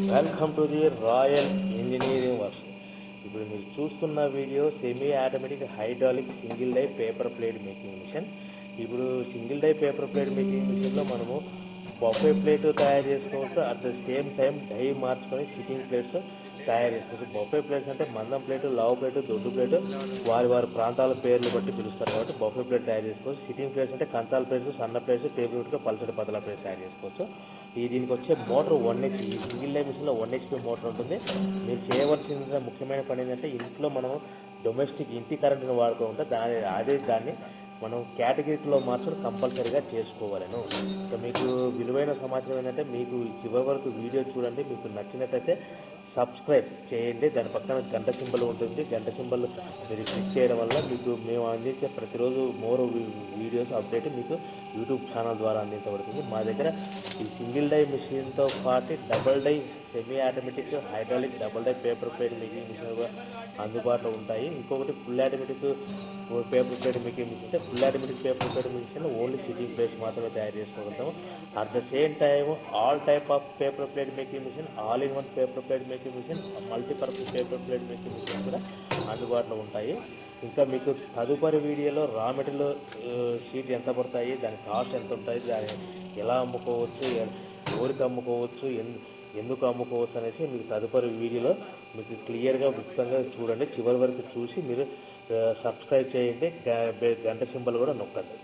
welcome to the royal engineering works ఇప్పుడు మీరు చూస్తున్న video semi automatic hydraulic single die paper plate making machine ఇప్పుడు single die paper plate making మిషన్లో మనము buffet plate తయారు చేసుకోవచ్చు at the same time die మార్చుకొని sitting plates తయారు చేసుకోవచ్చు బొఫే ప్లేట్స్ అంటే మందం ప్లేటు లావు ప్లేటు దొడ్డు ప్లేటు వారి వారి ప్రాంతాల పేర్లు బట్టి పిలుస్తారు కాబట్టి బొఫే ప్లేట్ తయారు చేసుకోవచ్చు సిట్టింగ్ ప్లేట్స్ అంటే కంచాల ప్లేట్స్ సన్న ప్లేట్స్ టేబుల్ ప్లేట్ పల్సటి పతల ప్లేట్ తయారు చేసుకోవచ్చు ఈ దీనికి వచ్చే మోటార్ వన్ హెచ్పి ఈ సింగిల్ లైన్ మిషన్లో వన్ హెచ్పి మోటార్ ఉంటుంది మీరు చేయవలసిన ముఖ్యమైన పని ఏంటంటే ఇంట్లో మనం డొమెస్టిక్ ఇంటి కరెంటును వాడుతూ ఉంటే దాని అదే దాన్ని మనం కేటగిరీలో మార్చడం కంపల్సరీగా చేసుకోవాలను సో మీకు విలువైన సమాచారం ఏంటంటే మీకు చివరి వరకు వీడియో చూడండి మీకు నచ్చినట్లయితే సబ్స్క్రైబ్ చేయండి దాని పక్కన గంట సింబల్ ఉంటుంది గంట సింబల్ మీరు క్లిక్ చేయడం వల్ల మీకు మేము అందించే ప్రతిరోజు మోర్ వీడియోస్ అప్డేట్ మీకు యూట్యూబ్ ఛానల్ ద్వారా అందించబడుతుంది మా దగ్గర ఈ సింగిల్ డై మిషన్తో పాటు double die semi automatic hydraulic double die paper plate making machine కూడా అందుబాటులో ఉంటాయి ఇంకొకటి full automatic paper plate making machine అంటే full automatic paper plate machine only sitting plates మాత్రమే తయారు చేసుకోగలుగుతాము at the same time all type of paper plate making machine all in one paper plate making machine multipurpose paper plate making machine కూడా అందుబాటులో ఉంటాయి ఇంకా మీకు తదుపరి వీడియోలో రా మెటీరియల్ షీట్ ఎంత పడతాయి దాని కాస్ట్ ఎంత ఉంటుంది దాన్ని ఎలా అమ్ముకోవచ్చు ఎ- ఎవరికి అమ్ముకోవచ్చు ఎన్- ఎందుకు అమ్ముకోవచ్చు అనేసి మీకు తదుపరి వీడియోలో మీకు క్లియర్గా విపుతంగా చూడండి చివరి వరకు చూసి మీరు ఆ, సబ్స్క్రైబ్ చేయండి గ- బె- గంట సింబల్ కూడా నొక్కండి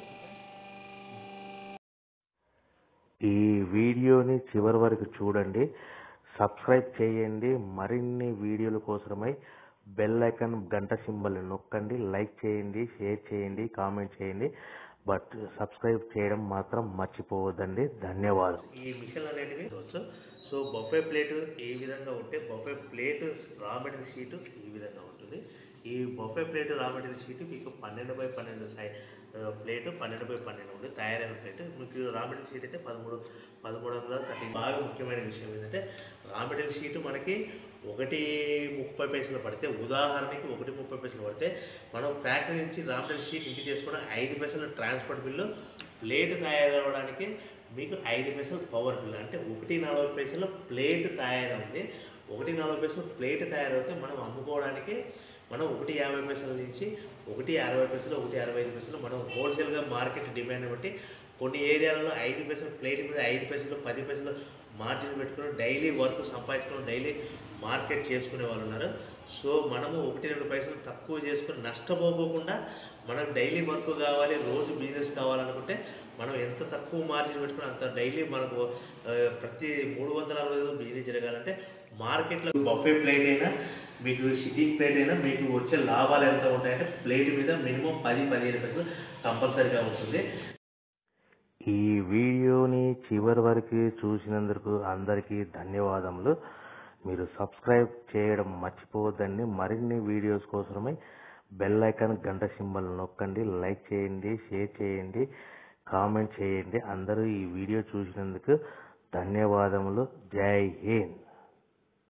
ఈ వీడియోని చివరి వరకు చూడండి సబ్స్క్రైబ్ చేయండి మరిన్ని వీడియోల కోసమై బెల్ ఐకాన్ గంట సింబల్ నొక్కండి లైక్ చేయండి షేర్ చేయండి కామెంట్ చేయండి బట్ సబ్స్క్రైబ్ చేయడం మాత్రం మర్చిపోవద్దండి ధన్యవాదాలు ఈ మిషన్ అనేటివి సో బొఫే ప్లేట్ ఏ విధంగా ఉంటే buffet plate raw material sheet ఈ విధంగా ఉంటుంది ఈ buffet plate raw material sheet మీకు పన్నెండు బై పన్నెండు సై ప్లేట్ పన్నెండు బై పన్నెండు ఉంది తయారైన ప్లేట్ మీకు రా మెటీరియల్ షీట్ అయితే పదమూడు పదమూడు వందల థర్టీ బాగా ముఖ్యమైన విషయం ఏంటంటే రా మెటీరియల్ షీట్ మనకి ఒకటి ముప్పై పైసలు పడితే ఉదాహరణకి ఒకటి ముప్పై పైసలు పడితే మనం ఫ్యాక్టరీ నుంచి రా మెటీరియల్ షీట్ ఇంటికి చేసుకోవడం ఐదు పైసలు ట్రాన్స్పోర్ట్ బిల్లు ప్లేట్ తయారవడానికి మీకు ఐదు పైసలు పవర్ బిల్ అంటే ఒకటి నలభై పైసలు ప్లేట్ తయారవుతుంది ఒకటి నలభై పైసలు ప్లేట్ తయారవుతే మనం అమ్ముకోవడానికి మనం ఒకటి యాభై పైసల నుంచి ఒకటి అరవై పైసలు ఒకటి అరవై ఐదు పైసలు మనం హోల్సేల్గా మార్కెట్ డిమాండ్ బట్టి కొన్ని ఏరియాలలో ఐదు పైసలు ప్లేట్ మీద ఐదు పైసలు పది పైసలు మార్జిన్ పెట్టుకుని డైలీ వర్క్ సంపాదించుకుని డైలీ మార్కెట్ చేసుకునే వాళ్ళు ఉన్నారు సో మనము ఒకటి రెండు పైసలు తక్కువ చేసుకుని నష్టపోకోకుండా మనకు డైలీ వర్క్ కావాలి రోజు బిజినెస్ కావాలనుకుంటే మనం ఎంత తక్కువ మార్జిన్ పెట్టుకుని అంత డైలీ మనకు ఆ, ప్రతి మూడు వందల అరవై రోజులు బిజినెస్ జరగాలంటే మార్కెట్లో బఫే ప్లేట్ అయినా మీకు సిట్టింగ్ ప్లేట్ అయినా మీకు వచ్చే లాభాలు ఎంత ఉంటాయంటే ప్లేట్ మీద మినిమం పది పదిహేను పైసలు కంపల్సరీగా ఉంటుంది ఈ వీడియోని చివరి వరకు చూసినందుకు అందరికీ ధన్యవాదములు మీరు సబ్స్క్రైబ్ చేయడం మర్చిపోవద్దండి మరిన్ని వీడియోస్ కోసమై బెల్ ఐకాన్ గంట సింబల్ నొక్కండి లైక్ చేయండి షేర్ చేయండి కామెంట్ చేయండి అందరూ ఈ వీడియో చూసినందుకు ధన్యవాదములు జై హింద్